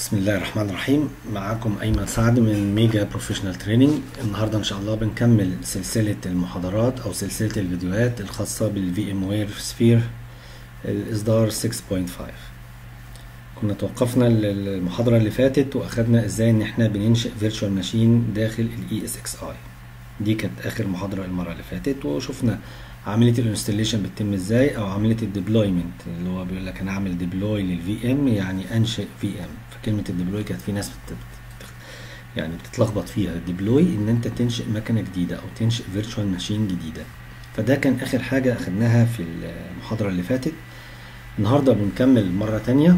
بسم الله الرحمن الرحيم معاكم ايمن سعد من ميجا بروفيشنال تريننج النهارده ان شاء الله بنكمل سلسله المحاضرات او سلسله الفيديوهات الخاصه بالفي ام وير سفير الاصدار 6.5 كنا توقفنا المحاضره اللي فاتت واخدنا ازاي ان احنا بننشئ فيرتشوال ماشين داخل الاي اس اكس اي دي كانت اخر محاضره المره اللي فاتت وشفنا عمليه الانستليشن بتتم ازاي او عمليه الديبلويمنت اللي هو بيقول لك انا اعمل ديبلوي للفي ام يعني انشئ في ام فكلمه الديبلوي كانت في ناس بت... يعني بتتلخبط فيها الديبلوي ان انت تنشئ مكنه جديده او تنشئ فيرتشوال ماشين جديده فده كان اخر حاجه اخدناها في المحاضره اللي فاتت النهارده بنكمل مره تانية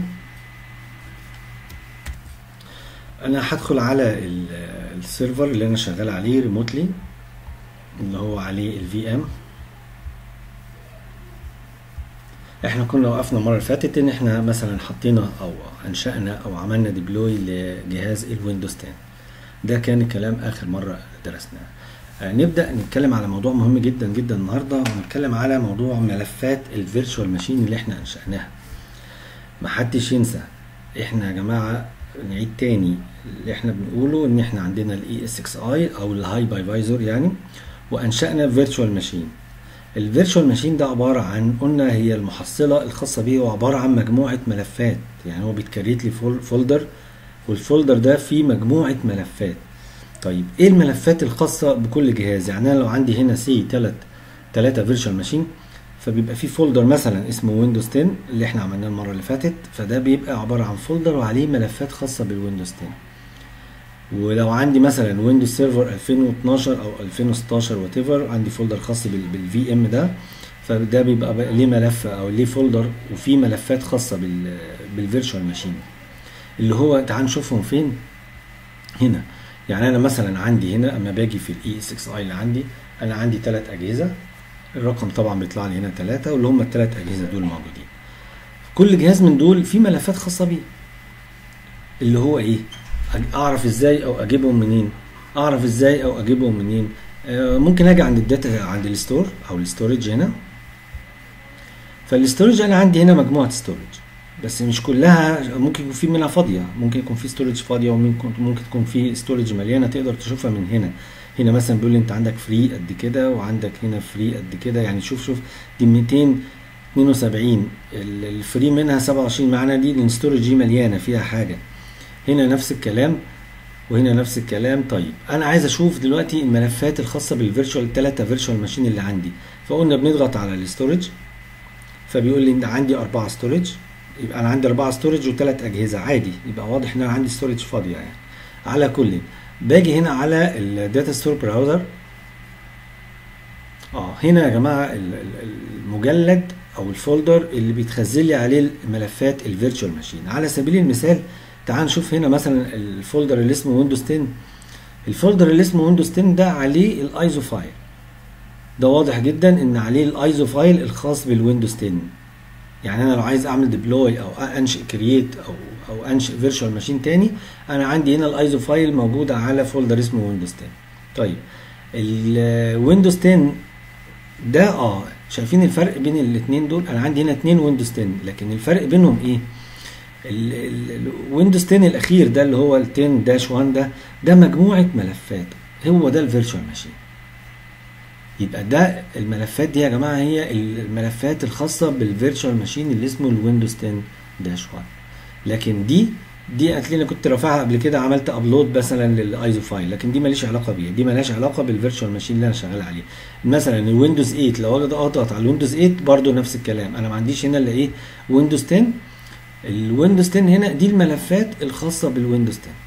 انا هدخل على السيرفر اللي انا شغال عليه ريموتلي اللي هو عليه الفي ام احنا كنا وقفنا المره اللي فاتت ان احنا مثلا حطينا او انشانا او عملنا ديبلوي لجهاز الويندوز 10 ده كان الكلام اخر مره درسناه آه نبدا نتكلم على موضوع مهم جدا جدا النهارده ونتكلم على موضوع ملفات الفيرتشوال ماشين اللي احنا انشاناها محدش ينسى احنا يا جماعه نعيد تاني اللي احنا بنقوله ان احنا عندنا الاي اس اكس اي او الهايبرفايزر يعني وانشانا فيرتشوال ماشين الفيرتشوال ماشين ده عباره عن قلنا هي المحصله الخاصه بيه هو عباره عن مجموعه ملفات يعني هو بيتكريت لي فولدر والفولدر ده فيه مجموعه ملفات طيب ايه الملفات الخاصه بكل جهاز يعني انا لو عندي هنا سي 3 3 فيرتشوال ماشين فبيبقى فيه فولدر مثلا اسمه ويندوز 10 اللي احنا عملناه المره اللي فاتت فده بيبقى عباره عن فولدر وعليه ملفات خاصه بالويندوز 10 ولو عندي مثلا ويندوز سيرفر 2012 او 2016 وات ايفر عندي فولدر خاص بالفي ام ده فده بيبقى ليه ملف او ليه فولدر وفيه ملفات خاصه بال بالفيرتشوال ماشين اللي هو تعال نشوفهم فين هنا يعني انا مثلا عندي هنا اما باجي في الاي اس اكس اي اللي عندي انا عندي ثلاث اجهزه الرقم طبعا بيطلع لي هنا ثلاثه واللي هم الثلاث اجهزه دول موجودين كل جهاز من دول فيه ملفات خاصه بيه اللي هو ايه اعرف ازاي او اجيبهم منين اعرف ازاي او اجيبهم منين آه ممكن اجي عند الداتا عند الستور او الستورج هنا فالستورج انا عندي هنا مجموعه ستورج بس مش كلها ممكن يكون في منها فاضيه ممكن يكون في ستورج فاضيه وممكن ممكن تكون في ستورج مليانه تقدر تشوفها من هنا هنا مثلا بيقول لي انت عندك فري قد كده وعندك هنا فري قد كده يعني شوف شوف دي 272 الفري منها 27 معنى دي الستورج دي مليانه فيها حاجه هنا نفس الكلام وهنا نفس الكلام طيب انا عايز اشوف دلوقتي الملفات الخاصه بالفيرتشوال الثلاثه فيرتشوال ماشين اللي عندي فقلنا بنضغط على الاستورج فبيقول لي ان عندي اربعه ستورج يبقى انا عندي اربعه ستورج وثلاث اجهزه عادي يبقى واضح ان انا عندي ستورج فاضيه يعني على كل باجي هنا على الداتا ستور براوزر اه هنا يا جماعه المجلد او الفولدر اللي بيتخزن لي عليه ملفات الفيرتشوال ماشين على سبيل المثال تعال نشوف هنا مثلا الفولدر اللي اسمه ويندوز 10 الفولدر اللي اسمه ويندوز 10 ده عليه الايزو فايل ده واضح جدا ان عليه الايزو فايل الخاص بالويندوز 10 يعني انا لو عايز اعمل ديبلوي او انشئ كرييت او او انشئ فيرتشوال ماشين تاني انا عندي هنا الايزو فايل موجوده على فولدر اسمه ويندوز 10 طيب الويندوز 10 ده اه شايفين الفرق بين الاثنين دول انا عندي هنا اثنين ويندوز 10 لكن الفرق بينهم ايه الويندوز 10 الاخير ده اللي هو ال 10 داش 1 ده ده مجموعه ملفات هو ده الفيرتشوال ماشين يبقى ده الملفات دي يا جماعه هي الملفات الخاصه بالفيرتشوال ماشين اللي اسمه الويندوز 10 داش 1 لكن دي دي قالت لي انا كنت رافعها قبل كده عملت ابلود مثلا للايزو فايل لكن دي ماليش علاقه بيها دي مالهاش علاقه بالفيرتشوال ماشين اللي انا شغال عليه مثلا الويندوز 8 لو اجي اضغط على الويندوز 8 برده نفس الكلام انا ما عنديش هنا الا ايه ويندوز 10 الويندوز 10 هنا دي الملفات الخاصة بالويندوز 10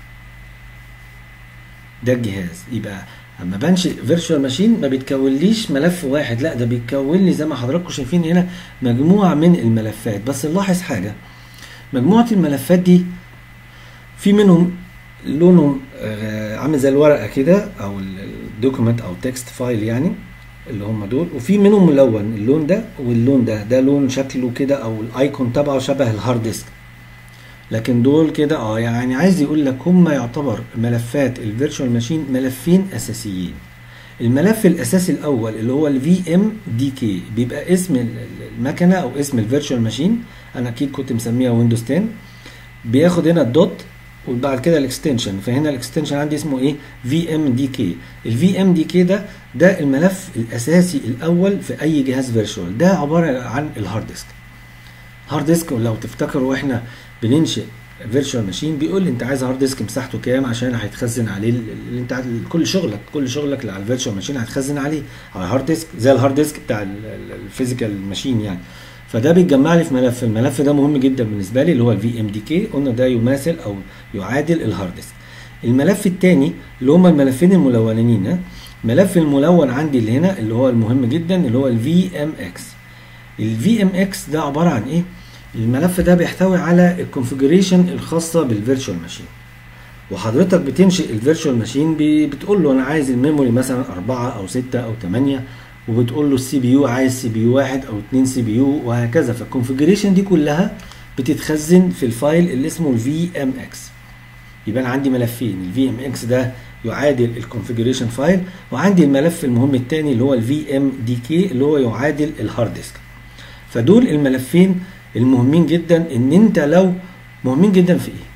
ده الجهاز يبقى اما بنشئ فيرتشوال ماشين ما بيتكونليش ملف واحد لا ده بيتكون لي زي ما حضراتكم شايفين هنا مجموعة من الملفات بس نلاحظ حاجة مجموعة الملفات دي في منهم لونهم عامل زي الورقة كده او الدوكيمنت او تكست فايل يعني اللي هم دول وفي منهم ملون اللون ده واللون ده ده لون شكله كده او الايكون تبعه شبه الهارد ديسك لكن دول كده اه يعني عايز يقول لك هم يعتبر ملفات الفيرتشوال ماشين ملفين اساسيين الملف الاساسي الاول اللي هو الفي ام دي كي بيبقى اسم المكنه او اسم الفيرتشوال ماشين انا اكيد كنت مسميها ويندوز 10 بياخد هنا الدوت وبعد كده الاكستنشن فهنا الاكستنشن عندي اسمه ايه في ام دي كي الفي ام دي كي ده ده الملف الاساسي الاول في اي جهاز فيرتشوال ده عباره عن الهارد ديسك هارد ديسك لو تفتكروا واحنا بننشئ فيرتشوال ماشين بيقول لي انت عايز هارد ديسك مساحته كام عشان هيتخزن عليه اللي انت كل شغلك كل شغلك اللي على الفيرتشوال ماشين هتخزن عليه على الهارد ديسك زي الهارد ديسك بتاع الفيزيكال ماشين يعني فده بيتجمع لي في ملف الملف ده مهم جدا بالنسبه لي اللي هو الفي ام دي كي قلنا ده يماثل او يعادل الهارد ديسك الملف الثاني اللي هما الملفين الملونين ملف الملون عندي اللي هنا اللي هو المهم جدا اللي هو الفي ام اكس الفي ام اكس ده عباره عن ايه الملف ده بيحتوي على الكونفجريشن الخاصه بالفيرتشوال ماشين وحضرتك بتنشئ الفيرتشوال ماشين بتقول له انا عايز الميموري مثلا 4 او 6 او 8 وبتقول له السي بي يو عايز سي بي يو واحد او اتنين سي بي يو وهكذا فالكونفجريشن دي كلها بتتخزن في الفايل اللي اسمه الفي ام اكس يبقى انا عندي ملفين الفي ام اكس ده يعادل الكونفجريشن فايل وعندي الملف المهم الثاني اللي هو الفي ام دي كي اللي هو يعادل الهارد ديسك فدول الملفين المهمين جدا ان انت لو مهمين جدا في ايه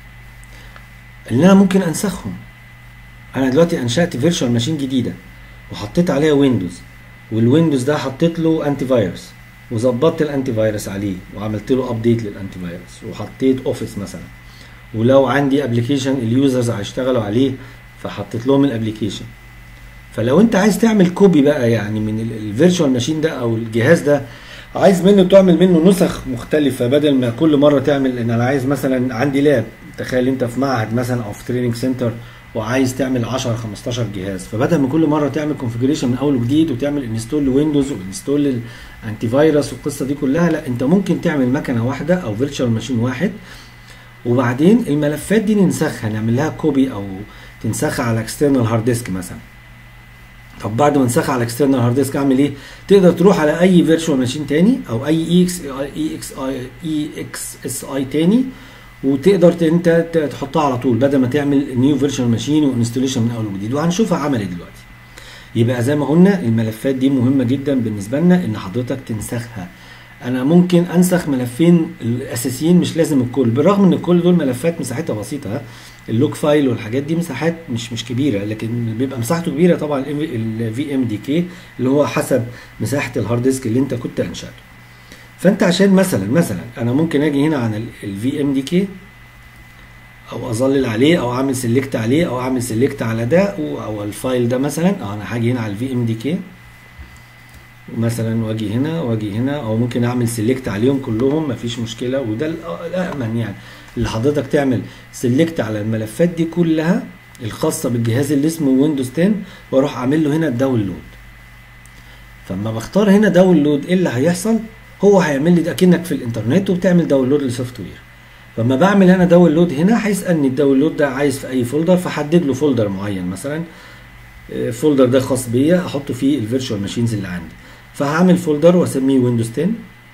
ان انا ممكن انسخهم انا دلوقتي انشات فيرتشوال ماشين جديده وحطيت عليها ويندوز والويندوز ده حطيت له انتي فيروس وظبطت الانتي فيروس عليه وعملت له ابديت للانتي فيروس وحطيت اوفيس مثلا ولو عندي ابلكيشن اليوزرز هيشتغلوا عليه فحطيت لهم الابلكيشن فلو انت عايز تعمل كوبي بقى يعني من الفيرتشوال ماشين ده او الجهاز ده عايز منه تعمل منه نسخ مختلفه بدل ما كل مره تعمل ان انا عايز مثلا عندي لاب تخيل انت في معهد مثلا او في تريننج سنتر وعايز تعمل 10 15 جهاز فبدل ما كل مره تعمل كونفجريشن من اول وجديد وتعمل انستول لويندوز وانستول للانتي فيروس والقصه دي كلها لا انت ممكن تعمل مكنه واحده او فيرتشوال ماشين واحد وبعدين الملفات دي ننسخها نعمل لها كوبي او تنسخها على اكسترنال هارد ديسك مثلا طب بعد ما انسخها على اكسترنال هارد ديسك اعمل ايه؟ تقدر تروح على اي فيرتشوال ماشين تاني او اي اي اكس اي اكس اي اكس اس اي تاني وتقدر انت تحطها على طول بدل ما تعمل نيو فيرتشوال ماشين وانستوليشن من اول وجديد وهنشوفها عملت دلوقتي يبقى زي ما قلنا الملفات دي مهمه جدا بالنسبه لنا ان حضرتك تنسخها انا ممكن انسخ ملفين الاساسيين مش لازم الكل بالرغم ان كل دول ملفات مساحتها بسيطه اللوج فايل والحاجات دي مساحات مش مش كبيره لكن بيبقى مساحته كبيره طبعا الفي ام دي كي اللي هو حسب مساحه الهارد ديسك اللي انت كنت انشاته فانت عشان مثلا مثلا انا ممكن اجي هنا عن الفي ام دي كي او اظلل عليه او اعمل سيلكت عليه او اعمل سيلكت على ده او الفايل ده مثلا او انا هاجي هنا على الفي ام دي كي مثلا واجي هنا واجي هنا او ممكن اعمل سيلكت عليهم كلهم مفيش مشكله وده الامن يعني اللي حضرتك تعمل سيلكت على الملفات دي كلها الخاصه بالجهاز اللي اسمه ويندوز 10 واروح اعمل له هنا الداونلود فلما بختار هنا داونلود ايه اللي هيحصل هو هيعمل لي ده اكنك في الانترنت وبتعمل داونلود لسوفت وير فلما بعمل انا داونلود هنا هيسالني الداونلود ده عايز في اي فولدر فحدد له فولدر معين مثلا الفولدر ده خاص بيا احط فيه الفيرتشوال ماشينز اللي عندي فهعمل فولدر واسميه ويندوز 10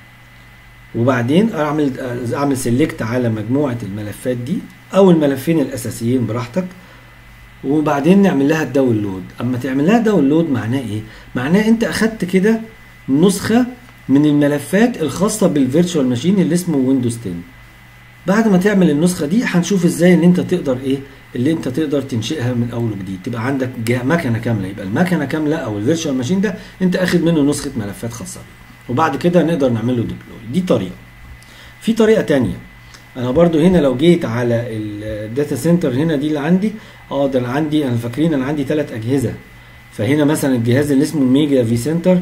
وبعدين اعمل اعمل سيلكت على مجموعه الملفات دي او الملفين الاساسيين براحتك وبعدين نعمل لها الداونلود اما تعمل لها داونلود معناه ايه معناه انت اخدت كده نسخه من الملفات الخاصه بالفيرتشوال ماشين اللي اسمه ويندوز 10 بعد ما تعمل النسخه دي هنشوف ازاي ان انت تقدر ايه اللي انت تقدر تنشئها من اول وجديد تبقى عندك مكنه كامله يبقى المكنه كامله او الفيرتشوال ماشين ده انت اخد منه نسخه ملفات خاصه بيه وبعد كده نقدر نعمل له ديبلوي دي طريقه في طريقه تانية انا برضو هنا لو جيت على الداتا سنتر هنا دي اللي عندي اه ده انا عندي انا فاكرين انا عندي ثلاث اجهزه فهنا مثلا الجهاز اللي اسمه ميجا في سنتر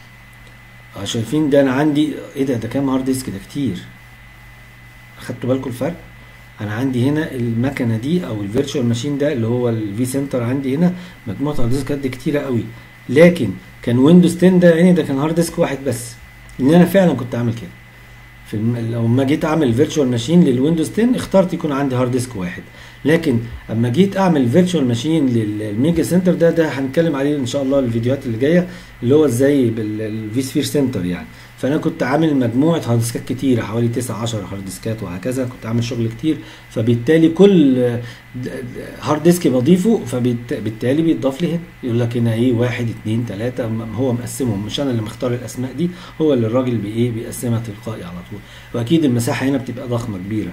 شايفين ده انا عندي ايه ده ده كام هارد ديسك ده كتير اخدتوا بالكم الفرق انا عندي هنا المكنه دي او الفيرتشوال ماشين ده اللي هو الفي سنتر عندي هنا مجموعه هارد ديسكات دي كتيره قوي لكن كان ويندوز 10 ده يعني ده كان هارد ديسك واحد بس ان انا فعلا كنت عامل كده في الم... لو ما جيت اعمل فيرتشوال ماشين للويندوز 10 اخترت يكون عندي هارد ديسك واحد لكن اما جيت اعمل فيرتشوال ماشين للميجا سنتر ده ده هنتكلم عليه ان شاء الله الفيديوهات اللي جايه اللي هو ازاي بالفي سفير سنتر يعني فانا كنت عامل مجموعه هارد ديسكات كتيره حوالي 9 10 هارد ديسكات وهكذا كنت عامل شغل كتير فبالتالي كل هارد ديسك بضيفه فبالتالي بيتضاف لي هنا يقول لك هنا ايه واحد اثنين ثلاثه هو مقسمهم مش انا اللي مختار الاسماء دي هو اللي الراجل بايه بيقسمها تلقائي على طول واكيد المساحه هنا بتبقى ضخمه كبيره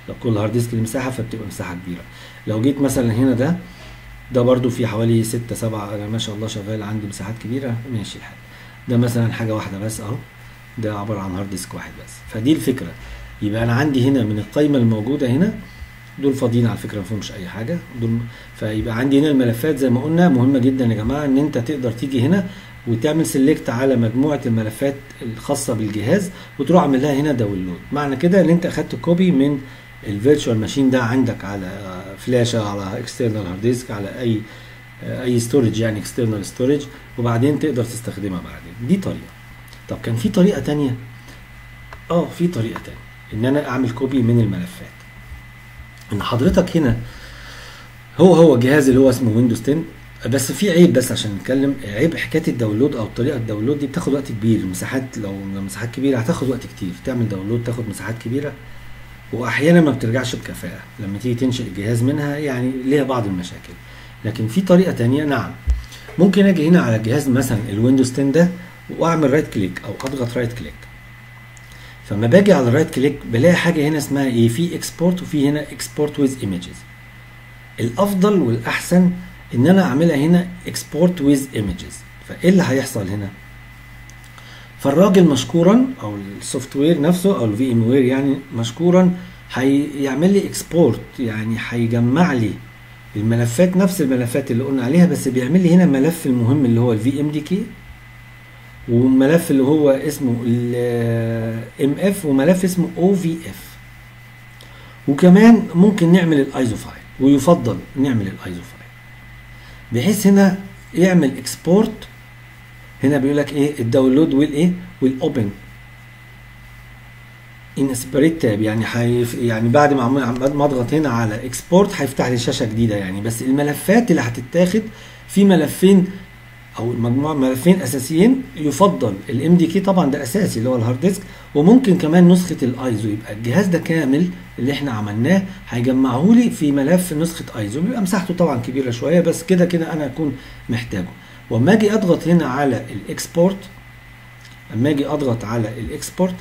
لو كل هارد ديسك المساحه فبتبقى مساحه كبيره لو جيت مثلا هنا ده ده برضو في حوالي ستة سبعة انا ما شاء الله شغال عندي مساحات كبيره ماشي الحال ده مثلا حاجه واحده بس اهو ده عباره عن هارد ديسك واحد بس فدي الفكره يبقى انا عندي هنا من القائمه الموجوده هنا دول فاضيين على فكره ما فيهمش اي حاجه دول فيبقى عندي هنا الملفات زي ما قلنا مهمه جدا يا جماعه ان انت تقدر تيجي هنا وتعمل سيلكت على مجموعه الملفات الخاصه بالجهاز وتروح عامل لها هنا داونلود معنى كده ان انت اخدت كوبي من الفيرتشوال ماشين ده عندك على فلاشه على اكسترنال هارد ديسك على اي اي ستورج يعني اكسترنال ستورج وبعدين تقدر تستخدمها بعدين دي طريقه طب كان في طريقه تانية اه في طريقه تانية ان انا اعمل كوبي من الملفات ان حضرتك هنا هو هو الجهاز اللي هو اسمه ويندوز 10 بس في عيب بس عشان نتكلم عيب حكايه الداونلود او طريقه الداونلود دي بتاخد وقت كبير المساحات لو مساحات كبيره هتاخد وقت كتير تعمل داونلود تاخد مساحات كبيره واحيانا ما بترجعش بكفاءه لما تيجي تنشئ الجهاز منها يعني ليها بعض المشاكل لكن في طريقه تانية نعم ممكن اجي هنا على الجهاز مثلا الويندوز 10 ده واعمل رايت كليك او اضغط رايت كليك فلما باجي على الرايت كليك بلاقي حاجه هنا اسمها ايه في اكسبورت وفي هنا اكسبورت ويز ايمجز الافضل والاحسن ان انا اعملها هنا اكسبورت ويز ايمجز فايه اللي هيحصل هنا فالراجل مشكورا او السوفت وير نفسه او الفي ام وير يعني مشكورا هيعمل لي اكسبورت يعني هيجمع لي الملفات نفس الملفات اللي قلنا عليها بس بيعمل لي هنا الملف المهم اللي هو الفي ام دي كي وملف اللي هو اسمه الام اف وملف اسمه او في اف وكمان ممكن نعمل الايزو فايل ويفضل نعمل الايزو فايل بحيث هنا يعمل اكسبورت هنا بيقول لك ايه الداونلود والايه والاوبن ان سيبريت تاب يعني حيف يعني بعد ما بعد ما اضغط هنا على اكسبورت هيفتح لي شاشه جديده يعني بس الملفات اللي هتتاخد في ملفين او مجموعه ملفين اساسيين يفضل الام دي كي طبعا ده اساسي اللي هو الهارد ديسك وممكن كمان نسخه الايزو يبقى الجهاز ده كامل اللي احنا عملناه هيجمعه لي في ملف نسخه ايزو بيبقى مساحته طبعا كبيره شويه بس كده كده انا اكون محتاجه واما اجي اضغط هنا على الاكسبورت اما اجي اضغط على الاكسبورت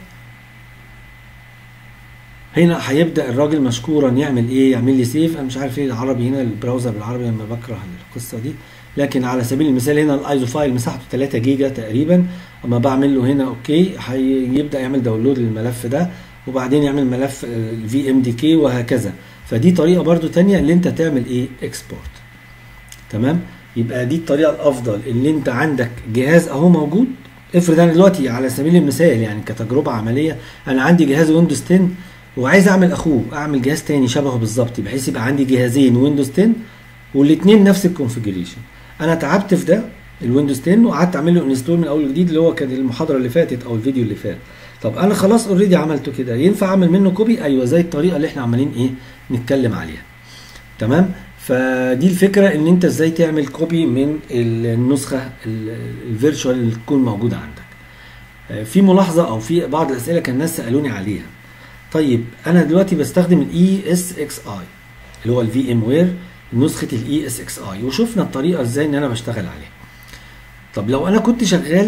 هنا هيبدا الراجل مشكورا يعمل ايه يعمل لي سيف انا مش عارف ايه العربي هنا البراوزر بالعربي لما بكره القصه دي لكن على سبيل المثال هنا الايزو فايل مساحته 3 جيجا تقريبا اما بعمل له هنا اوكي هيبدا يعمل داونلود للملف ده وبعدين يعمل ملف الفي ام دي كي وهكذا فدي طريقه برده تانية اللي انت تعمل ايه اكسبورت تمام يبقى دي الطريقه الافضل اللي انت عندك جهاز اهو موجود افرض انا دلوقتي على سبيل المثال يعني كتجربه عمليه انا عندي جهاز ويندوز 10 وعايز اعمل اخوه اعمل جهاز تاني شبهه بالظبط بحيث يبقى عندي جهازين ويندوز 10 والاثنين نفس الكونفجريشن انا تعبت في ده الويندوز 10 وقعدت اعمل له انستول من اول وجديد اللي هو كان المحاضره اللي فاتت او الفيديو اللي فات طب انا خلاص اوريدي عملته كده ينفع اعمل منه كوبي ايوه زي الطريقه اللي احنا عمالين ايه نتكلم عليها تمام فدي الفكره ان انت ازاي تعمل كوبي من النسخه الفيرتشوال اللي تكون موجوده عندك في ملاحظه او في بعض الاسئله كان الناس سالوني عليها طيب انا دلوقتي بستخدم الاي اس اكس اي اللي هو الفي ام وير نسخه الاي اس اكس اي وشفنا الطريقه ازاي ان انا بشتغل عليها طب لو انا كنت شغال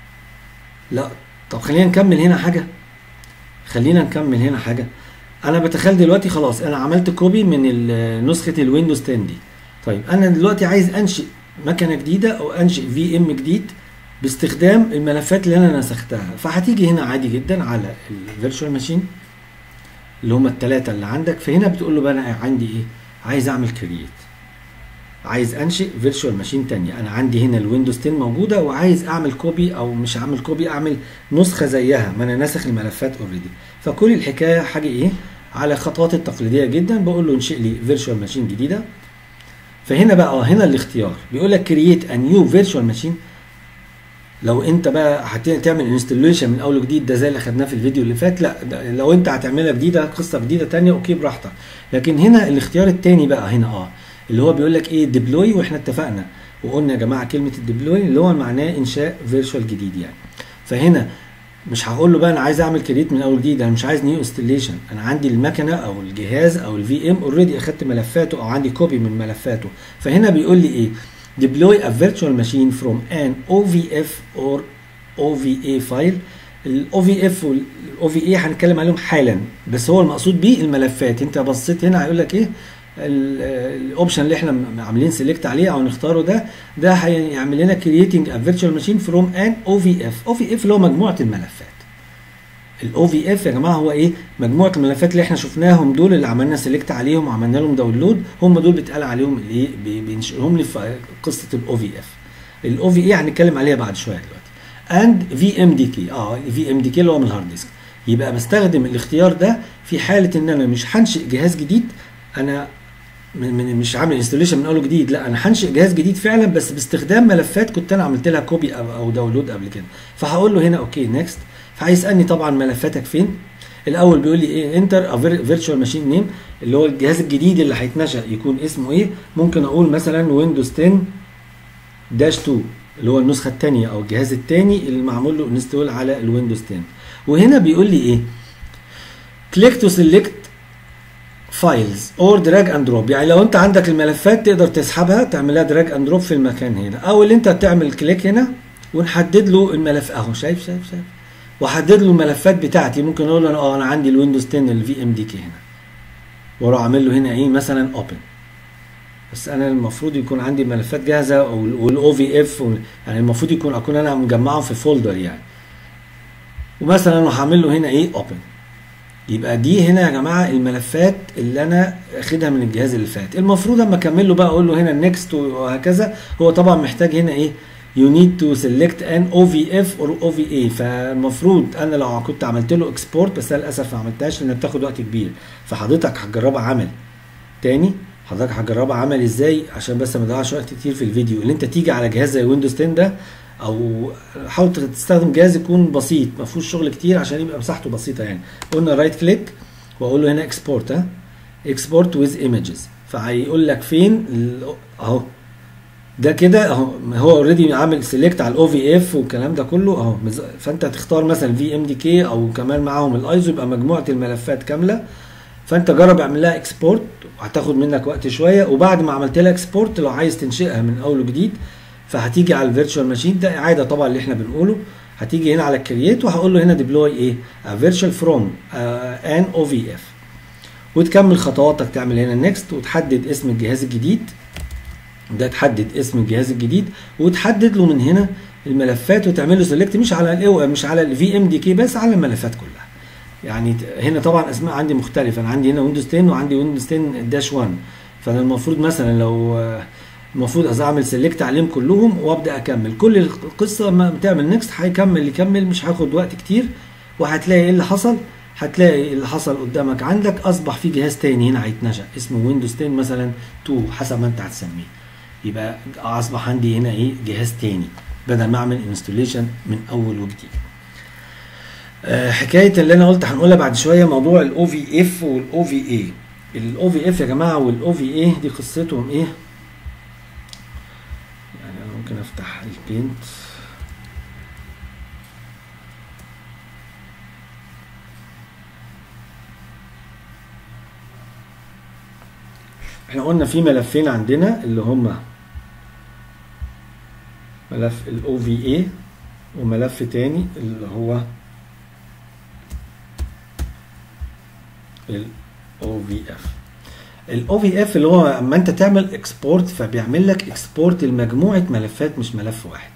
لا طب خلينا نكمل هنا حاجه خلينا نكمل هنا حاجه انا بتخيل دلوقتي خلاص انا عملت كوبي من نسخه الويندوز 10 دي طيب انا دلوقتي عايز انشئ مكنه جديده او انشئ في ام جديد باستخدام الملفات اللي انا نسختها فهتيجي هنا عادي جدا على الفيرتشوال ماشين اللي هم الثلاثه اللي عندك فهنا بتقول له بقى انا عندي ايه عايز اعمل كرييت عايز انشئ فيرتشوال ماشين تانية انا عندي هنا الويندوز 10 موجوده وعايز اعمل كوبي او مش اعمل كوبي اعمل نسخه زيها ما انا ناسخ الملفات اوريدي فكل الحكايه حاجه ايه على خطوات التقليديه جدا بقول له انشئ لي فيرتشوال ماشين جديده فهنا بقى اه هنا الاختيار بيقول لك كرييت ا نيو فيرتشوال ماشين لو انت بقى هتعمل انستليشن من اول وجديد ده زي اللي خدناه في الفيديو اللي فات لا لو انت هتعملها جديده قصه جديده تانية اوكي براحتك لكن هنا الاختيار التاني بقى هنا اه اللي هو بيقول لك ايه ديبلوي واحنا اتفقنا وقلنا يا جماعه كلمه الديبلوي اللي هو معناه انشاء فيرتشوال جديد يعني فهنا مش هقول له بقى انا عايز اعمل كريت من اول جديد انا مش عايز نيو انستليشن انا عندي المكنه او الجهاز او الفي ام اوريدي اخدت ملفاته او عندي كوبي من ملفاته فهنا بيقول لي ايه deploy a virtual machine from an OVF or OVA file الاو في اف والاو في اي هنتكلم عليهم حالا بس هو المقصود بيه الملفات انت بصيت هنا هيقول لك ايه الاوبشن اللي احنا عاملين سيلكت عليه او نختاره ده ده هيعمل لنا كرييتنج ا فيرتشوال ماشين فروم ان او في اف او في اف اللي هو مجموعه الملفات الاو في اف يا جماعه هو ايه مجموعه الملفات اللي احنا شفناهم دول اللي عملنا سيلكت عليهم وعملنا لهم داونلود هم دول بيتقال عليهم الايه بينشئهم لي في قصه الاو في اف الاو في اي هنتكلم عليها بعد شويه دلوقتي اند في ام دي كي اه في ام دي كي اللي هو من الهارد ديسك يبقى بستخدم الاختيار ده في حاله ان انا مش هنشئ جهاز جديد انا من من مش عامل انستوليشن من اول جديد لا انا هنشئ جهاز جديد فعلا بس باستخدام ملفات كنت انا عملت لها كوبي او داونلود قبل كده فهقول له هنا اوكي نيكست فهيسالني طبعا ملفاتك فين الاول بيقول لي ايه انتر فيرتشوال ماشين نيم اللي هو الجهاز الجديد اللي هيتنشأ يكون اسمه ايه ممكن اقول مثلا ويندوز 10 داش 2 اللي هو النسخه الثانيه او الجهاز الثاني اللي معمول له انستول على الويندوز 10 وهنا بيقول لي ايه كليك تو سيلكت فايلز اور دراج اند دروب يعني لو انت عندك الملفات تقدر تسحبها تعملها دراج اند دروب في المكان هنا او اللي انت تعمل كليك هنا ونحدد له الملف اهو شايف شايف شايف واحدد له الملفات بتاعتي ممكن اقول له اه انا عندي الويندوز 10 الفي ام دي كي هنا واروح اعمل له هنا ايه مثلا اوبن بس انا المفروض يكون عندي ملفات جاهزه والاو في اف يعني المفروض يكون اكون انا مجمعهم في فولدر يعني ومثلا اروح اعمل له هنا ايه اوبن يبقى دي هنا يا جماعه الملفات اللي انا اخدها من الجهاز اللي فات المفروض اما اكمل له بقى اقول له هنا نيكست وهكذا هو طبعا محتاج هنا ايه you need to select an OVF or OVA فالمفروض انا لو كنت عملت له اكسبورت بس انا للاسف ما عملتهاش لان بتاخد وقت كبير فحضرتك هتجربها عمل تاني حضرتك هتجربها عمل ازاي عشان بس ما اضيعش وقت كتير في الفيديو اللي انت تيجي على جهاز زي ويندوز 10 ده او حاول تستخدم جهاز يكون بسيط ما فيهوش شغل كتير عشان يبقى مساحته بسيطه يعني قلنا رايت كليك واقول له هنا اكسبورت ها اكسبورت ويز ايمجز فهيقول لك فين اهو ده كده اهو هو اوريدي عامل سيلكت على الاو في اف والكلام ده كله اهو فانت تختار مثلا في ام دي كي او كمان معاهم الايزو يبقى مجموعه الملفات كامله فانت جرب اعمل لها اكسبورت وهتاخد منك وقت شويه وبعد ما عملت لها اكسبورت لو عايز تنشئها من اول وجديد فهتيجي على الفيرتشوال ماشين ده اعاده طبعا اللي احنا بنقوله هتيجي هنا على الكرييت وهقول له هنا ديبلوي ايه فيرتشوال فروم ان او في اف وتكمل خطواتك تعمل هنا نيكست وتحدد اسم الجهاز الجديد ده تحدد اسم الجهاز الجديد وتحدد له من هنا الملفات وتعمل له سيلكت مش على الاو مش على الفي ام دي كي بس على الملفات كلها يعني هنا طبعا اسماء عندي مختلفه انا عندي هنا ويندوز 10 وعندي ويندوز 10 داش 1 فانا المفروض مثلا لو المفروض اعمل سيلكت عليهم كلهم وابدا اكمل كل القصه ما بتعمل نكست هيكمل يكمل مش هياخد وقت كتير وهتلاقي ايه اللي حصل هتلاقي اللي حصل قدامك عندك اصبح في جهاز تاني هنا هيتنشأ اسمه ويندوز 10 مثلا 2 حسب ما انت هتسميه يبقى اصبح عندي هنا ايه جهاز تاني بدل ما اعمل انستوليشن من اول وجديد أه حكايه اللي انا قلت هنقولها بعد شويه موضوع الاو في اف والاو في اي الاو في اف يا جماعه والاو في اي دي قصتهم ايه يعني انا ممكن افتح البينت احنا قلنا في ملفين عندنا اللي هما ملف ال OVA وملف تاني اللي هو ال OVF ال OVF اللي هو اما انت تعمل اكسبورت فبيعمل لك اكسبورت لمجموعة ملفات مش ملف واحد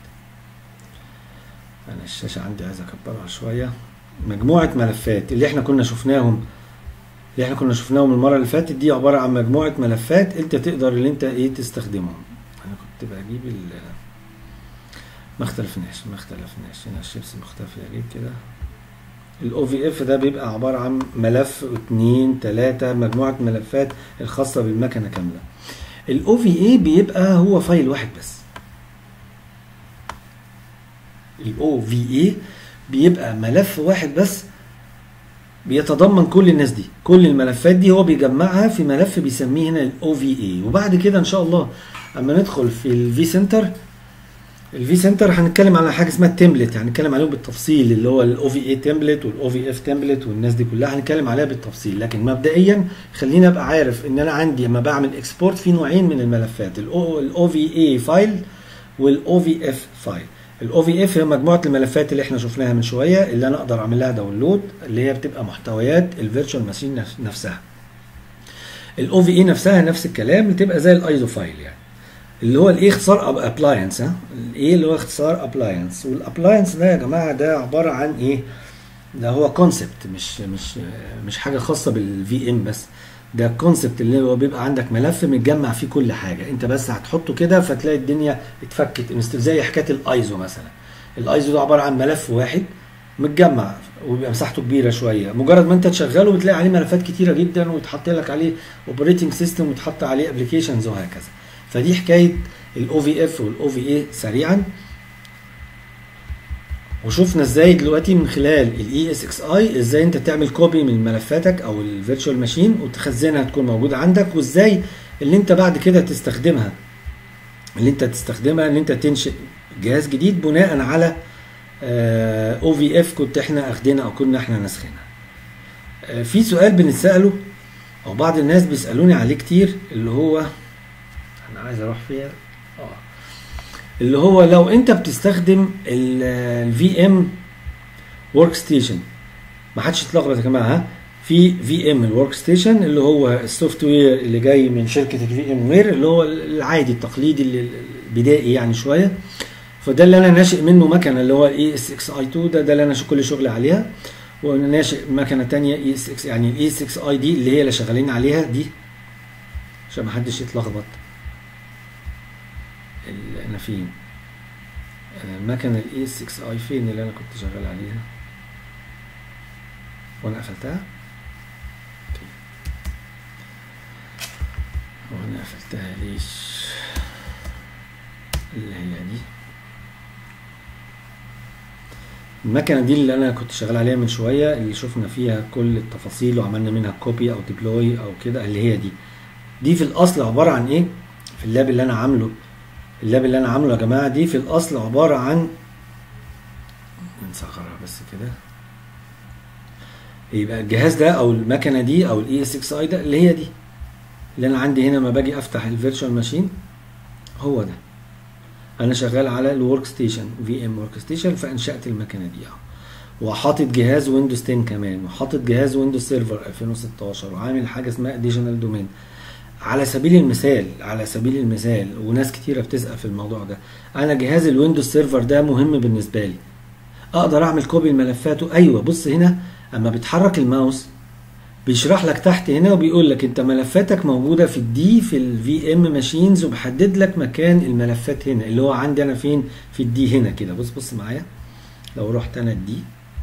انا الشاشة عندي عايز اكبرها شوية مجموعة ملفات اللي احنا كنا شفناهم اللي احنا كنا شفناهم المرة اللي فاتت دي عبارة عن مجموعة ملفات انت تقدر اللي انت ايه تستخدمهم انا كنت بجيب ال ما اختلفناش ما اختلفناش هنا الشيبس مختفي اجيب كده الاو في اف ده بيبقى عباره عن ملف اتنين تلاته مجموعه ملفات الخاصه بالمكنه كامله الاو في اي بيبقى هو فايل واحد بس الاو في اي بيبقى ملف واحد بس بيتضمن كل الناس دي كل الملفات دي هو بيجمعها في ملف بيسميه هنا الاو في اي وبعد كده ان شاء الله اما ندخل في الفي سنتر الفي سنتر هنتكلم على حاجه اسمها التمبلت هنتكلم عليهم بالتفصيل اللي هو الاو في اي تمبلت والاو في اف تمبلت والناس دي كلها هنتكلم عليها بالتفصيل لكن مبدئيا خليني ابقى عارف ان انا عندي لما بعمل اكسبورت في نوعين من الملفات الاو في اي فايل والاو في اف فايل الاو في اف هي مجموعه الملفات اللي احنا شفناها من شويه اللي انا اقدر اعمل لها داونلود اللي هي بتبقى محتويات الفيرتشوال ماشين نفسها الاو في اي نفسها نفس الكلام بتبقى زي الايزو فايل يعني اللي هو الايه اختصار ابلاينس ها الايه اللي هو اختصار ابلاينس والابلاينس ده يا جماعه ده عباره عن ايه ده هو كونسبت مش مش مش حاجه خاصه بالفي ام بس ده الكونسبت اللي هو بيبقى عندك ملف متجمع فيه كل حاجه انت بس هتحطه كده فتلاقي الدنيا اتفكت زي حكايه الايزو مثلا الايزو ده عباره عن ملف واحد متجمع وبيبقى مساحته كبيره شويه مجرد ما انت تشغله بتلاقي عليه ملفات كتيره جدا ويتحط لك عليه اوبريتنج سيستم ويتحط عليه ابلكيشنز وهكذا فدي حكايه الاو في اف والاو في اي سريعا وشفنا ازاي دلوقتي من خلال الاي اس اكس اي ازاي انت تعمل كوبي من ملفاتك او الفيرتشوال ماشين وتخزنها تكون موجوده عندك وازاي اللي انت بعد كده تستخدمها اللي انت تستخدمها ان انت تنشئ جهاز جديد بناء على او في اف كنت احنا اخدينها او كنا احنا ناسخينها آه في سؤال بنساله او بعض الناس بيسالوني عليه كتير اللي هو انا عايز اروح فين اه اللي هو لو انت بتستخدم الفي ام ورك ستيشن ما حدش يتلخبط يا جماعه ها في في ام الورك ستيشن اللي هو السوفت وير اللي جاي من شركه الفي ام وير اللي هو العادي التقليدي اللي البدائي يعني شويه فده اللي انا ناشئ منه مكنه اللي هو الاي اس اكس اي 2 ده ده اللي انا كل شغلي عليها وانا ناشئ مكنه ثانيه اي اس اكس يعني الاي اس اكس اي دي اللي هي اللي شغالين عليها دي عشان ما حدش يتلخبط انا فين المكنه الاي 6 اي فين اللي انا كنت شغال عليها وانا قفلتها وانا قفلتها ليش اللي هي دي المكنه دي اللي انا كنت شغال عليها من شويه اللي شفنا فيها كل التفاصيل وعملنا منها كوبي او ديبلوي او كده اللي هي دي دي في الاصل عباره عن ايه في اللاب اللي انا عامله اللاب اللي انا عامله يا جماعه دي في الاصل عباره عن نصغرها بس كده يبقى الجهاز ده او المكنه دي او الاي اس اكس اي ده اللي هي دي اللي انا عندي هنا لما باجي افتح الفيرتشوال ماشين هو ده انا شغال على الورك ستيشن في ام ورك ستيشن فانشات المكنه دي اهو وحاطط جهاز ويندوز 10 كمان وحاطط جهاز ويندوز سيرفر 2016 وعامل حاجه اسمها اديشنال دومين على سبيل المثال على سبيل المثال وناس كتيره بتسال في الموضوع ده انا جهاز الويندوز سيرفر ده مهم بالنسبه لي اقدر اعمل كوبي لملفاته ايوه بص هنا اما بتحرك الماوس بيشرح لك تحت هنا وبيقول لك انت ملفاتك موجوده في الدي في الفي ام ماشينز وبحدد لك مكان الملفات هنا اللي هو عندي انا فين في الدي هنا كده بص بص معايا لو رحت انا الدي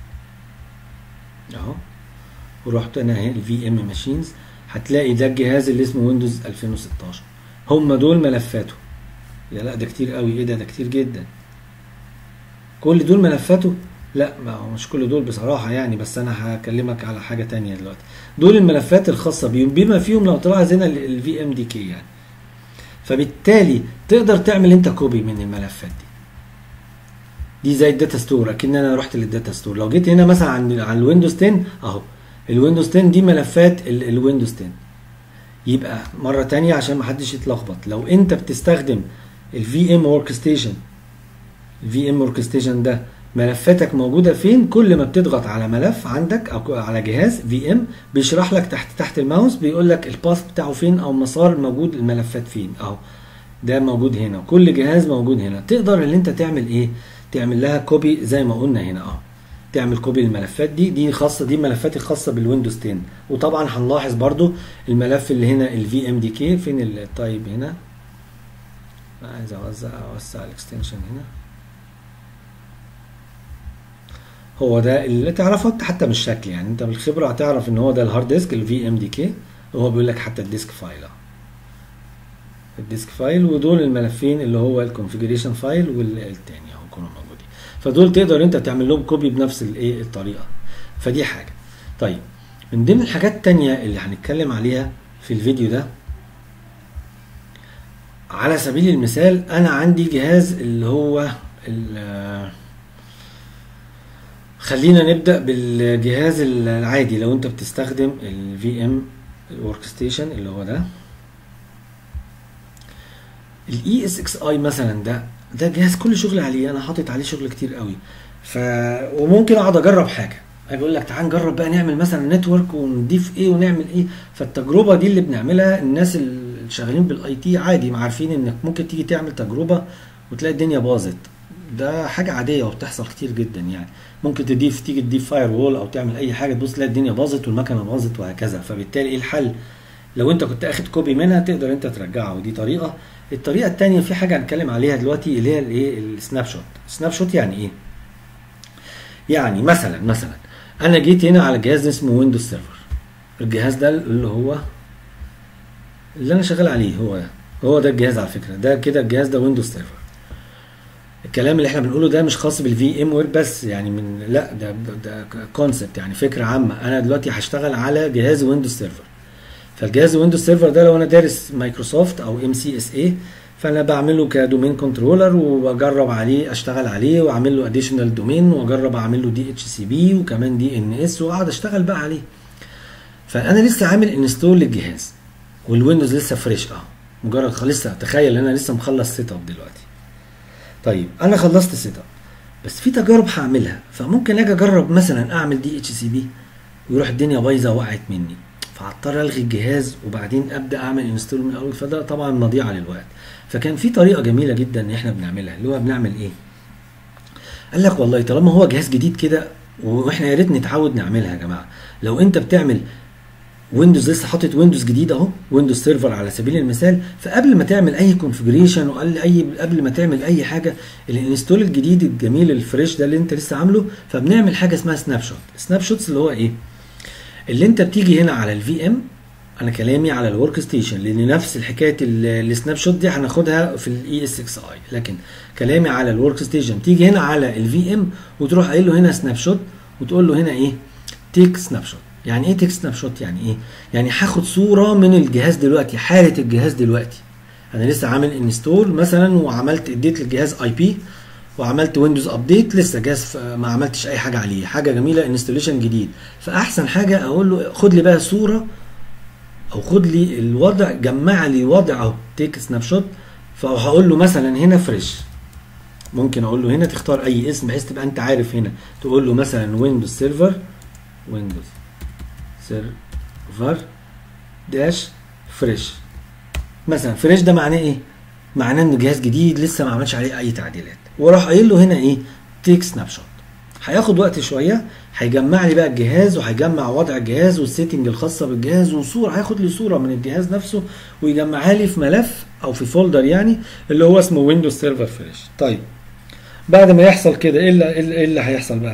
اهو ورحت انا هنا الفي ام ماشينز هتلاقي ده الجهاز اللي اسمه ويندوز 2016 هم دول ملفاته يا لا ده كتير قوي ايه ده ده كتير جدا كل دول ملفاته لا ما هو مش كل دول بصراحة يعني بس أنا هكلمك على حاجة تانية دلوقتي دول الملفات الخاصة بيهم بما فيهم لو تلاحظ هنا الفي ام دي كي يعني فبالتالي تقدر تعمل انت كوبي من الملفات دي دي زي الداتا ستور اكن انا رحت للداتا ستور لو جيت هنا مثلا عن على الويندوز 10 اهو الويندوز 10 دي ملفات الويندوز 10 يبقى مرة تانية عشان ما حدش يتلخبط لو انت بتستخدم الفي ام ورك ستيشن الفي ام ورك ستيشن ده ملفاتك موجودة فين كل ما بتضغط على ملف عندك او على جهاز في ام بيشرح لك تحت تحت الماوس بيقول لك الباث بتاعه فين او مسار موجود الملفات فين اهو ده موجود هنا كل جهاز موجود هنا تقدر ان انت تعمل ايه تعمل لها كوبي زي ما قلنا هنا اهو تعمل كوبي للملفات دي دي خاصه دي ملفات الخاصه بالويندوز 10 وطبعا هنلاحظ برضو الملف اللي هنا الفي ام دي كي فين التايب هنا عايز اوزع اوسع الاكستنشن هنا هو ده اللي تعرفه حتى من الشكل يعني انت بالخبره هتعرف ان هو ده الهارد ديسك الفي ام دي كي وهو بيقول لك حتى الديسك فايل اهو الديسك فايل ودول الملفين اللي هو الكونفيجريشن فايل والتاني اهو كانوا موجودين فدول تقدر انت تعمل لهم كوبي بنفس الايه الطريقه فدي حاجه طيب من ضمن الحاجات التانية اللي هنتكلم عليها في الفيديو ده على سبيل المثال انا عندي جهاز اللي هو خلينا نبدا بالجهاز العادي لو انت بتستخدم الفي ام ورك ستيشن اللي هو ده الاي اس اكس اي مثلا ده ده جهاز كل شغل عليه انا حاطط عليه شغل كتير قوي ف وممكن اقعد اجرب حاجه اجي اقول لك تعال نجرب بقى نعمل مثلا نتورك ونضيف ايه ونعمل ايه فالتجربه دي اللي بنعملها الناس اللي شغالين بالاي تي عادي ما عارفين انك ممكن تيجي تعمل تجربه وتلاقي الدنيا باظت ده حاجه عاديه وبتحصل كتير جدا يعني ممكن تضيف تيجي تضيف فاير وول او تعمل اي حاجه تبص تلاقي الدنيا باظت والمكنه باظت وهكذا فبالتالي ايه الحل لو انت كنت اخد كوبي منها تقدر انت ترجعها ودي طريقه الطريقه الثانيه في حاجه هنتكلم عليها دلوقتي اللي هي الايه السناب شوت السناب شوت يعني ايه يعني مثلا مثلا انا جيت هنا على جهاز اسمه ويندوز سيرفر الجهاز ده اللي هو اللي انا شغال عليه هو ده هو ده الجهاز على فكره ده كده الجهاز ده ويندوز سيرفر الكلام اللي احنا بنقوله ده مش خاص بالفي ام وير بس يعني من لا ده ده كونسبت يعني فكره عامه انا دلوقتي هشتغل على جهاز ويندوز سيرفر فالجهاز ويندوز سيرفر ده لو انا دارس مايكروسوفت او ام سي اس اي فانا بعمله كدومين كنترولر وبجرب عليه اشتغل عليه واعمل له اديشنال دومين واجرب اعمل له دي اتش سي بي وكمان دي ان اس واقعد اشتغل بقى عليه فانا لسه عامل انستول للجهاز والويندوز لسه فريش اه مجرد لسه تخيل انا لسه مخلص سيت اب دلوقتي طيب انا خلصت سيت اب بس في تجارب هعملها فممكن اجي اجرب مثلا اعمل دي اتش سي بي ويروح الدنيا بايظه وقعت مني فهضطر الغي الجهاز وبعدين ابدا اعمل انستول من الاول فده طبعا مضيعه للوقت فكان في طريقه جميله جدا ان احنا بنعملها اللي هو بنعمل ايه قال لك والله طالما هو جهاز جديد كده واحنا يا ريت نتعود نعملها يا جماعه لو انت بتعمل ويندوز لسه حاطط ويندوز جديد اهو ويندوز سيرفر على سبيل المثال فقبل ما تعمل اي كونفجريشن وقال اي قبل ما تعمل اي حاجه الانستول الجديد الجميل الفريش ده اللي انت لسه عامله فبنعمل حاجه اسمها سناب شوت سناب شوتس اللي هو ايه اللي انت بتيجي هنا على الفي ام انا كلامي على الورك ستيشن لان نفس الحكايه السناب شوت دي هناخدها في الاي اس اكس اي لكن كلامي على الورك ستيشن تيجي هنا على الفي ام وتروح قايل له هنا سناب شوت وتقول له هنا ايه تيك سناب شوت يعني ايه تيك سناب شوت يعني ايه يعني هاخد صوره من الجهاز دلوقتي حاله الجهاز دلوقتي انا لسه عامل انستول مثلا وعملت اديت للجهاز اي بي وعملت ويندوز ابديت لسه جهاز ما عملتش اي حاجه عليه حاجه جميله انستليشن جديد فاحسن حاجه اقول له خد لي بقى صوره او خد لي الوضع جمع لي وضع اهو تيك سناب شوت فهقول له مثلا هنا فريش ممكن اقول له هنا تختار اي اسم بحيث تبقى انت عارف هنا تقول له مثلا ويندوز سيرفر ويندوز سيرفر داش فريش مثلا فريش ده معناه ايه معناه ان جهاز جديد لسه ما عملش عليه اي تعديلات وراح قايل له هنا ايه تيك سناب شوت هياخد وقت شويه هيجمع لي بقى الجهاز وهيجمع وضع الجهاز والسيتنج الخاصه بالجهاز وصوره هياخد لي صوره من الجهاز نفسه ويجمعها لي في ملف او في فولدر يعني اللي هو اسمه ويندوز سيرفر فريش طيب بعد ما يحصل كده ايه اللي, إيه اللي هيحصل بقى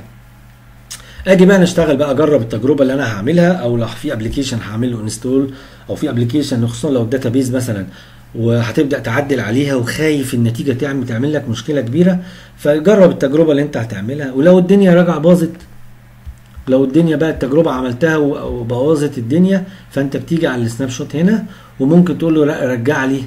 اجي بقى نشتغل بقى اجرب التجربه اللي انا هعملها او لو في ابلكيشن هعمل له انستول او في ابلكيشن خصوصا لو الداتابيز مثلا وهتبدا تعدل عليها وخايف النتيجه تعمل تعمل لك مشكله كبيره فجرب التجربه اللي انت هتعملها ولو الدنيا راجعه باظت لو الدنيا بقى التجربه عملتها وبوظت الدنيا فانت بتيجي على السناب شوت هنا وممكن تقول له لا رجع لي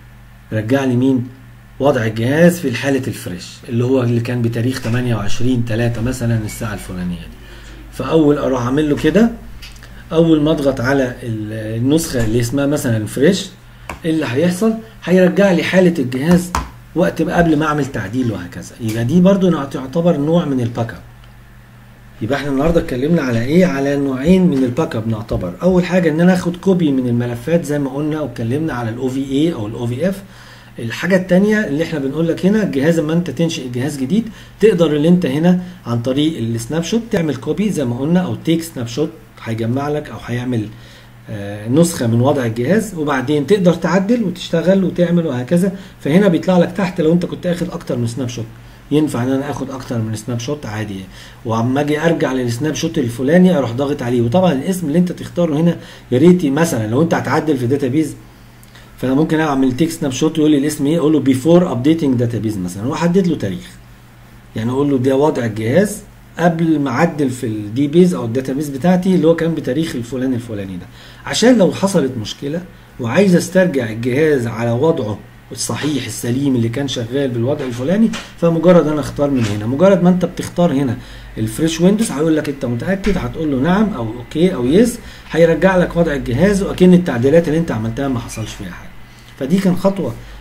رجع لي مين وضع الجهاز في حالة الفريش اللي هو اللي كان بتاريخ 28 3 مثلا الساعة الفلانية دي فأول أروح أعمل له كده أول ما أضغط على النسخة اللي اسمها مثلا فريش اللي هيحصل هيرجع لي حالة الجهاز وقت قبل ما أعمل تعديل وهكذا يبقى دي برضو تعتبر نوع من الباك اب يبقى احنا النهارده اتكلمنا على ايه على نوعين من الباك اب نعتبر اول حاجه ان انا اخد كوبي من الملفات زي ما قلنا واتكلمنا على الاو في اي او الاو في اف الحاجه الثانيه اللي احنا بنقول لك هنا الجهاز اما انت تنشئ جهاز جديد تقدر اللي انت هنا عن طريق السناب شوت تعمل كوبي زي ما قلنا او تيك سناب شوت هيجمع لك او هيعمل آه نسخه من وضع الجهاز وبعدين تقدر تعدل وتشتغل وتعمل وهكذا فهنا بيطلع لك تحت لو انت كنت اخد اكتر من سناب شوت ينفع ان انا اخد اكتر من سناب شوت عادي واما اجي ارجع للسناب شوت الفلاني اروح ضاغط عليه وطبعا الاسم اللي انت تختاره هنا يا ريت مثلا لو انت هتعدل في داتابيز فانا ممكن اعمل تيك سناب شوت يقول لي الاسم ايه اقول له بيفور ابديتنج داتابيز مثلا واحدد له تاريخ يعني اقول له ده وضع الجهاز قبل ما اعدل في الدي بيز او الداتابيز بتاعتي اللي هو كان بتاريخ الفلاني الفلاني ده عشان لو حصلت مشكله وعايز استرجع الجهاز على وضعه الصحيح السليم اللي كان شغال بالوضع الفلاني فمجرد انا اختار من هنا مجرد ما انت بتختار هنا الفريش ويندوز هيقول لك انت متاكد هتقول له نعم او اوكي او يس هيرجع لك وضع الجهاز واكن التعديلات اللي انت عملتها ما حصلش فيها حاجه فدي كان خطوه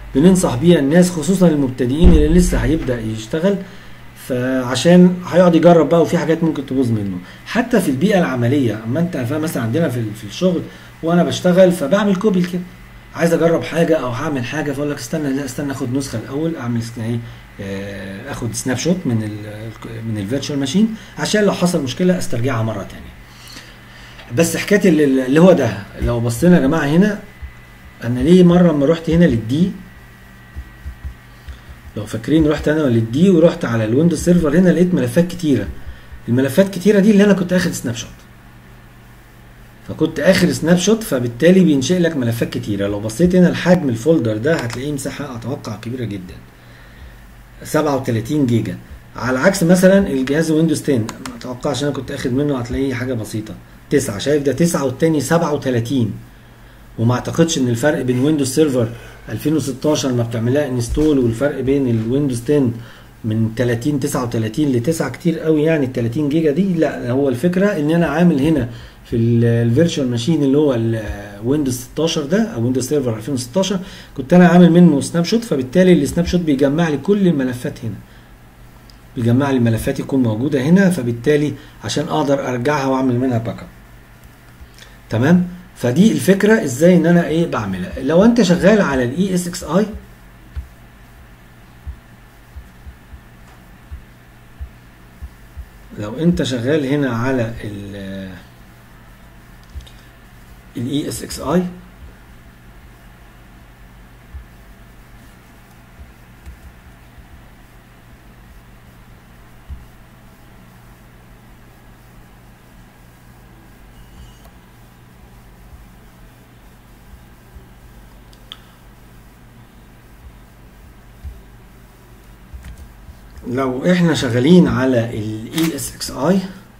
بننصح بيها الناس خصوصا المبتدئين اللي لسه هيبدا يشتغل فعشان هيقعد يجرب بقى وفي حاجات ممكن تبوظ منه حتى في البيئه العمليه اما انت فاهم مثلا عندنا في في الشغل وانا بشتغل فبعمل كوبي كده عايز اجرب حاجه او هعمل حاجه فاقول لك استنى لا استنى اخد نسخه الاول اعمل ايه آه، اخد سناب شوت من ال من الفيرتشوال ماشين عشان لو حصل مشكله استرجعها مره تانية بس حكايه ال- اللي هو ده لو بصينا يا جماعه هنا انا ليه مره لما رحت هنا للدي لو فاكرين رحت انا للدي ورحت على الويندوز سيرفر هنا لقيت ملفات كتيره الملفات كتيره دي اللي انا كنت اخد سناب شوت فكنت اخر سناب شوت فبالتالي بينشئ لك ملفات كتيره لو بصيت هنا لحجم الفولدر ده هتلاقيه مساحه اتوقع كبيره جدا 37 جيجا على عكس مثلا الجهاز ويندوز 10 ما اتوقعش انا كنت اخد منه هتلاقيه حاجه بسيطه 9 شايف ده 9 والتاني 37 وما اعتقدش ان الفرق بين ويندوز سيرفر 2016 ما بتعملها انستول والفرق بين الويندوز 10 من 30 39 ل 9 كتير قوي يعني ال 30 جيجا دي لا هو الفكره ان انا عامل هنا في الفيرتشوال ماشين اللي هو الويندوز 16 ده او ويندوز سيرفر 2016 كنت انا عامل منه سناب شوت فبالتالي السناب شوت بيجمع لي كل الملفات هنا بيجمع لي الملفات يكون موجوده هنا فبالتالي عشان اقدر ارجعها واعمل منها باك اب تمام فدي الفكره ازاي ان انا ايه بعملها لو انت شغال على الاي اس اكس اي لو انت شغال هنا على ال الاي اس اكس اي لو احنا شغالين على الاي اس اكس اي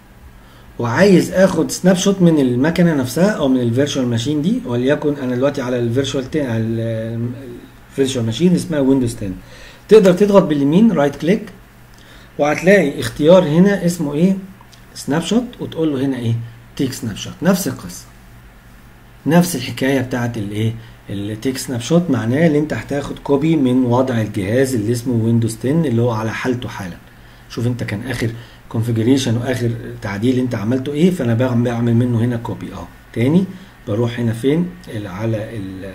وعايز اخد سناب شوت من المكنه نفسها او من الفيرتشوال ماشين دي وليكن انا دلوقتي على الفيرتشوال الفيرتشوال ماشين اسمها ويندوز 10 تقدر تضغط باليمين رايت كليك وهتلاقي اختيار هنا اسمه ايه سناب شوت وتقول له هنا ايه تيك سناب شوت نفس القصه نفس الحكايه بتاعت الايه التيك سناب شوت معناه ان انت هتاخد كوبي من وضع الجهاز اللي اسمه ويندوز 10 اللي هو على حالته حالا شوف انت كان اخر كونفيجريشن واخر تعديل انت عملته ايه فانا بعمل منه هنا كوبي اه تاني بروح هنا فين على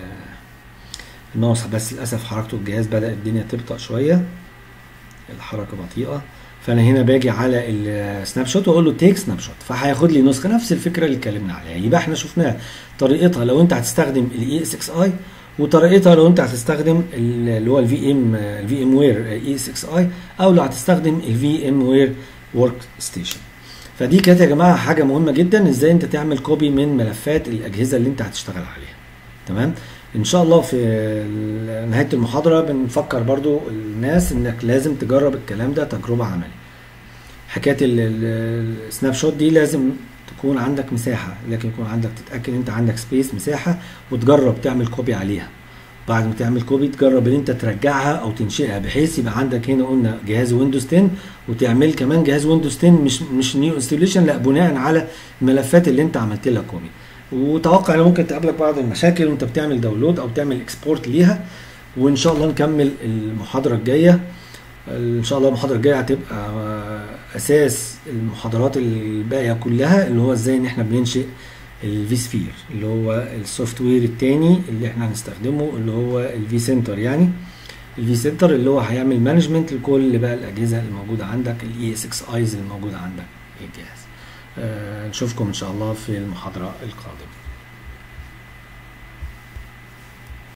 الماوس بس للاسف حركته الجهاز بدا الدنيا تبطأ شويه الحركه بطيئه فانا هنا باجي على السناب شوت واقول له تيك سناب شوت فهياخد لي نسخه نفس الفكره اللي اتكلمنا عليها يبقى احنا شفناها طريقتها لو انت هتستخدم الاي اس اكس اي وطريقتها لو انت هتستخدم اللي هو الفي ام الفي ام وير اي اس اكس اي او لو هتستخدم الفي ام وير ورك ستيشن فدي كانت يا جماعه حاجه مهمه جدا ازاي انت تعمل كوبي من ملفات الاجهزه اللي انت هتشتغل عليها تمام ان شاء الله في نهايه المحاضره بنفكر برضو الناس انك لازم تجرب الكلام ده تجربه عملي حكايه السناب شوت دي لازم تكون عندك مساحه لكن يكون عندك تتاكد انت عندك سبيس مساحه وتجرب تعمل كوبي عليها بعد ما تعمل كوبي تجرب ان انت ترجعها او تنشئها بحيث يبقى عندك هنا قلنا جهاز ويندوز 10 وتعمل كمان جهاز ويندوز 10 مش مش نيو انستليشن لا بناء على الملفات اللي انت عملت لها كوبي وتوقع ان ممكن تقابلك بعض المشاكل وانت بتعمل داونلود او بتعمل اكسبورت ليها وان شاء الله نكمل المحاضره الجايه ان شاء الله المحاضره الجايه هتبقى اساس المحاضرات الباقيه كلها اللي هو ازاي ان احنا بننشئ الفي سفير اللي هو السوفت وير التاني اللي احنا هنستخدمه اللي هو الفي سنتر يعني الفي سنتر اللي هو هيعمل مانجمنت لكل بقى الاجهزه اللي موجوده عندك الاي اس اكس ايز اللي موجوده عندك الجهاز آه نشوفكم ان شاء الله في المحاضره القادمه